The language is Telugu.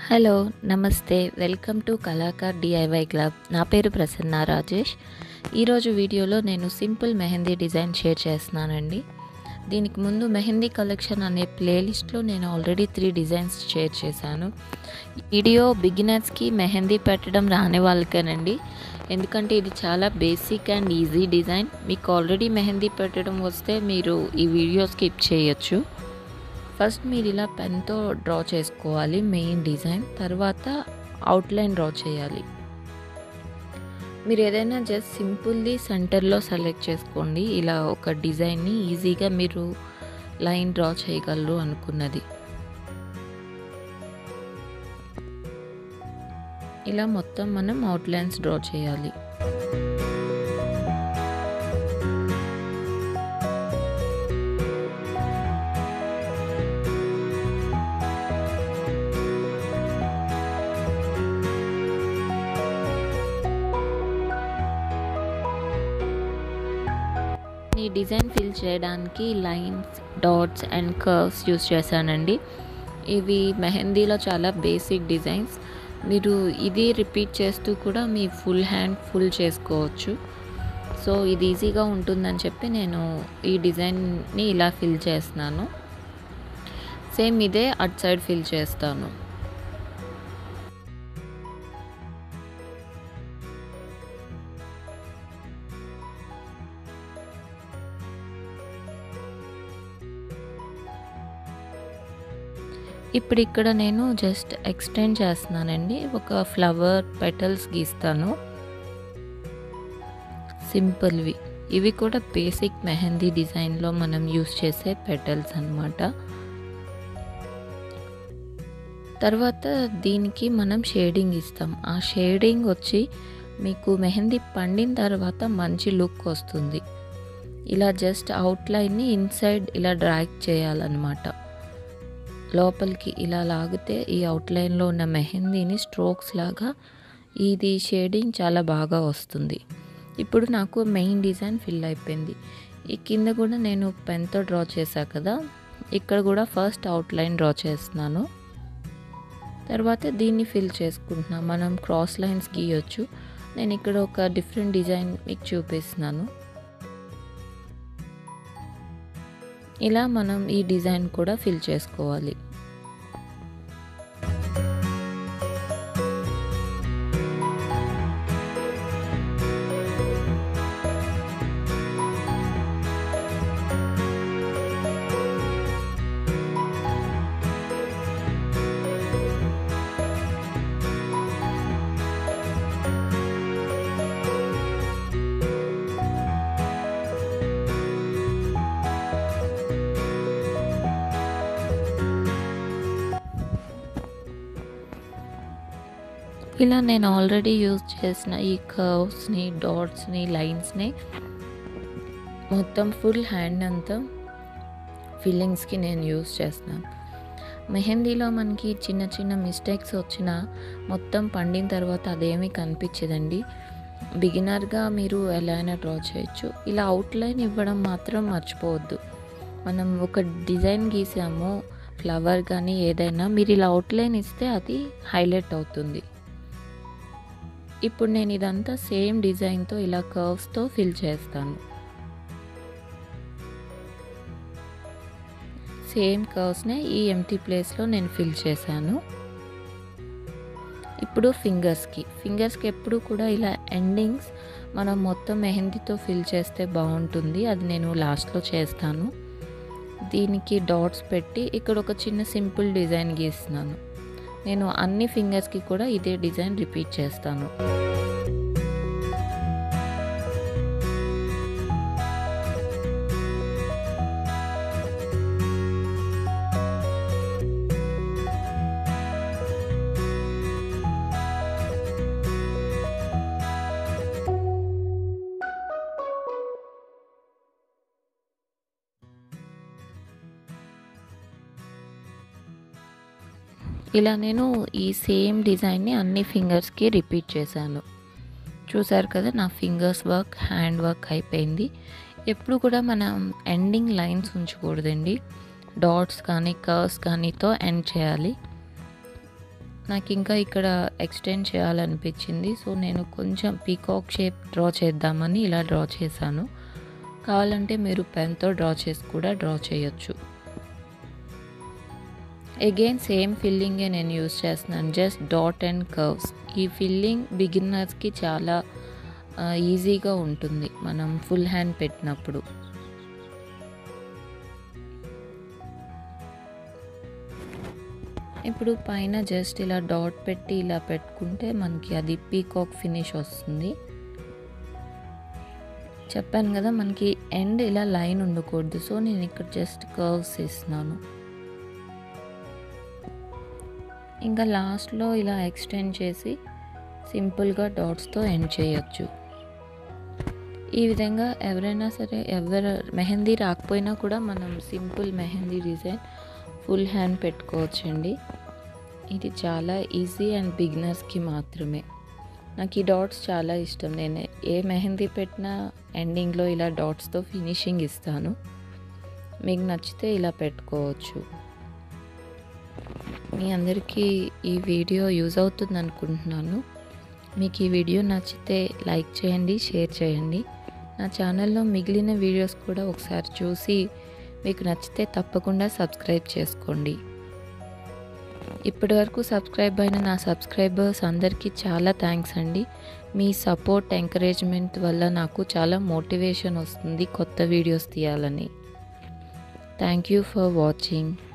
హలో నమస్తే welcome to Kalakar DIY club నా పేరు ప్రసన్న రాజేష్ ఈరోజు వీడియోలో నేను సింపుల్ మెహందీ డిజైన్ షేర్ చేస్తున్నానండి దీనికి ముందు మెహందీ కలెక్షన్ అనే ప్లేలిస్ట్లో నేను ఆల్రెడీ త్రీ డిజైన్స్ షేర్ చేశాను వీడియో బిగినర్స్కి మెహందీ పెట్టడం రాని వాళ్ళకేనండి ఎందుకంటే ఇది చాలా బేసిక్ అండ్ ఈజీ డిజైన్ మీకు ఆల్రెడీ మెహందీ పెట్టడం వస్తే మీరు ఈ వీడియో స్కిప్ చేయొచ్చు ఫస్ట్ మీరు ఇలా పెన్తో డ్రా చేసుకోవాలి మెయిన్ డిజైన్ తర్వాత అవుట్లైన్ డ్రా చేయాలి మీరు ఏదైనా జస్ట్ సింపుల్లీ సెంటర్లో సెలెక్ట్ చేసుకోండి ఇలా ఒక డిజైన్ని ఈజీగా మీరు లైన్ డ్రా చేయగలరు అనుకున్నది ఇలా మొత్తం మనం అవుట్లైన్స్ డ్రా చేయాలి ఈ డిజైన్ ఫిల్ చేయడానికి lines dots and curves use చేశానండి ఇవి మెహందీలో చాలా బేసిక్ డిజైన్స్ మీరు ఇది రిపీట్ చేస్తూ కూడా మీ ఫుల్ హ్యాండ్ ఫుల్ చేసుకోవచ్చు సో ఇది ఈజీగా ఉంటుందని చెప్పి నేను ఈ డిజైన్ని ఇలా ఫిల్ చేస్తున్నాను సేమ్ ఇదే అట్ సైడ్ ఫిల్ చేస్తాను ఇప్పుడు ఇక్కడ నేను జస్ట్ ఎక్స్టెండ్ చేస్తున్నానండి ఒక ఫ్లవర్ పెటల్స్ గీస్తాను సింపుల్వి ఇవి కూడా బేసిక్ మెహందీ డిజైన్లో మనం యూస్ చేసే పెటల్స్ అనమాట తర్వాత దీనికి మనం షేడింగ్ ఇస్తాం ఆ షేడింగ్ వచ్చి మీకు మెహందీ పండిన తర్వాత మంచి లుక్ వస్తుంది ఇలా జస్ట్ అవుట్లైన్ని ఇన్సైడ్ ఇలా డ్రాగ్ చేయాలన్నమాట లోపలికి ఇలా లాగితే ఈ అవుట్లైన్లో ఉన్న మెహందీని స్ట్రోక్స్ లాగా ఇది షేడింగ్ చాలా బాగా వస్తుంది ఇప్పుడు నాకు మెయిన్ డిజైన్ ఫిల్ అయిపోయింది ఈ కింద కూడా నేను పెన్తో డ్రా చేశా కదా ఇక్కడ కూడా ఫస్ట్ అవుట్లైన్ డ్రా చేస్తున్నాను తర్వాత దీన్ని ఫిల్ చేసుకుంటున్నాను మనం క్రాస్ లైన్స్ గీయొచ్చు నేను ఇక్కడ ఒక డిఫరెంట్ డిజైన్ మీకు చూపిస్తున్నాను ఇలా మనం ఈ డిజైన్ కూడా ఫిల్ చేసుకోవాలి ఇలా నేను ఆల్రెడీ యూజ్ చేసిన ఈ కర్వ్స్ని డాట్స్ని లైన్స్ని మొత్తం ఫుల్ హ్యాండ్ అంతా ఫిల్లింగ్స్కి నేను యూజ్ చేస్తాను మెహందీలో మనకి చిన్న చిన్న మిస్టేక్స్ వచ్చినా మొత్తం పండిన తర్వాత అదేమీ కనిపించదండి బిగినర్గా మీరు ఎలా అయినా డ్రా చేయొచ్చు ఇలా అవుట్లైన్ ఇవ్వడం మాత్రం మర్చిపోవద్దు మనం ఒక డిజైన్ గీసాము ఫ్లవర్ కానీ ఏదైనా మీరు ఇలా అవుట్లైన్ ఇస్తే అది హైలైట్ అవుతుంది ఇప్పుడు నేను ఇదంతా సేమ్ డిజైన్తో ఇలా కర్వ్స్తో ఫిల్ చేస్తాను సేమ్ కర్వ్స్నే ఈ ఎంటీ ప్లేస్లో నేను ఫిల్ చేశాను ఇప్పుడు ఫింగర్స్కి ఫింగర్స్కి ఎప్పుడు కూడా ఇలా ఎండింగ్స్ మనం మొత్తం మెహందీతో ఫిల్ చేస్తే బాగుంటుంది అది నేను లాస్ట్లో చేస్తాను దీనికి డాట్స్ పెట్టి ఇక్కడ ఒక చిన్న సింపుల్ డిజైన్ గీస్తున్నాను నేను అన్ని ఫింగర్స్కి కూడా ఇదే డిజైన్ రిపీట్ చేస్తాను ఇలా నేను ఈ సేమ్ డిజైన్ని అన్ని ఫింగర్స్కి రిపీట్ చేశాను చూసారు కదా నా ఫింగర్స్ వర్క్ హ్యాండ్ వర్క్ అయిపోయింది ఎప్పుడు కూడా మనం ఎండింగ్ లైన్స్ ఉంచకూడదండి డాట్స్ కానీ కర్వ్స్ కానీతో ఎండ్ చేయాలి నాకు ఇంకా ఇక్కడ ఎక్స్టెండ్ చేయాలనిపించింది సో నేను కొంచెం పీకాక్ షేప్ డ్రా చేద్దామని ఇలా డ్రా చేశాను కావాలంటే మీరు పెన్తో డ్రా చేసి కూడా డ్రా చేయొచ్చు అగైన్ సేమ్ ఫిల్లింగే నేను యూస్ చేస్తున్నాను జస్ట్ డాట్ అండ్ కర్వ్స్ ఈ ఫిల్లింగ్ బిగినర్స్కి చాలా ఈజీగా ఉంటుంది మనం ఫుల్ హ్యాండ్ పెట్టినప్పుడు ఇప్పుడు పైన జస్ట్ ఇలా డాట్ పెట్టి ఇలా పెట్టుకుంటే మనకి అది పీకాక్ ఫినిష్ వస్తుంది చెప్పాను కదా మనకి ఎండ్ ఇలా లైన్ ఉండకూడదు సో నేను ఇక్కడ జస్ట్ కర్వ్స్ ఇస్తున్నాను ఇంకా లాస్ట్లో ఇలా ఎక్స్టెండ్ చేసి సింపుల్గా డాట్స్తో ఎండ్ చేయొచ్చు ఈ విధంగా ఎవరైనా సరే ఎవరు మెహందీ రాకపోయినా కూడా మనం simple mehndi design full hand పెట్టుకోవచ్చండి ఇది చాలా ఈజీ అండ్ బిగినర్స్కి మాత్రమే నాకు ఈ డాట్స్ చాలా ఇష్టం నేను ఏ మెహందీ పెట్టినా ఎండింగ్లో ఇలా డాట్స్తో ఫినిషింగ్ ఇస్తాను మీకు నచ్చితే ఇలా పెట్టుకోవచ్చు మీ అందరికీ ఈ వీడియో యూజ్ అవుతుంది అనుకుంటున్నాను మీకు ఈ వీడియో నచ్చితే లైక్ చేయండి షేర్ చేయండి నా ఛానల్లో మిగిలిన వీడియోస్ కూడా ఒకసారి చూసి మీకు నచ్చితే తప్పకుండా సబ్స్క్రైబ్ చేసుకోండి ఇప్పటి వరకు సబ్స్క్రైబ్ అయిన నా సబ్స్క్రైబర్స్ అందరికీ చాలా థ్యాంక్స్ అండి మీ సపోర్ట్ ఎంకరేజ్మెంట్ వల్ల నాకు చాలా మోటివేషన్ వస్తుంది కొత్త వీడియోస్ తీయాలని థ్యాంక్ యూ ఫర్ వాచింగ్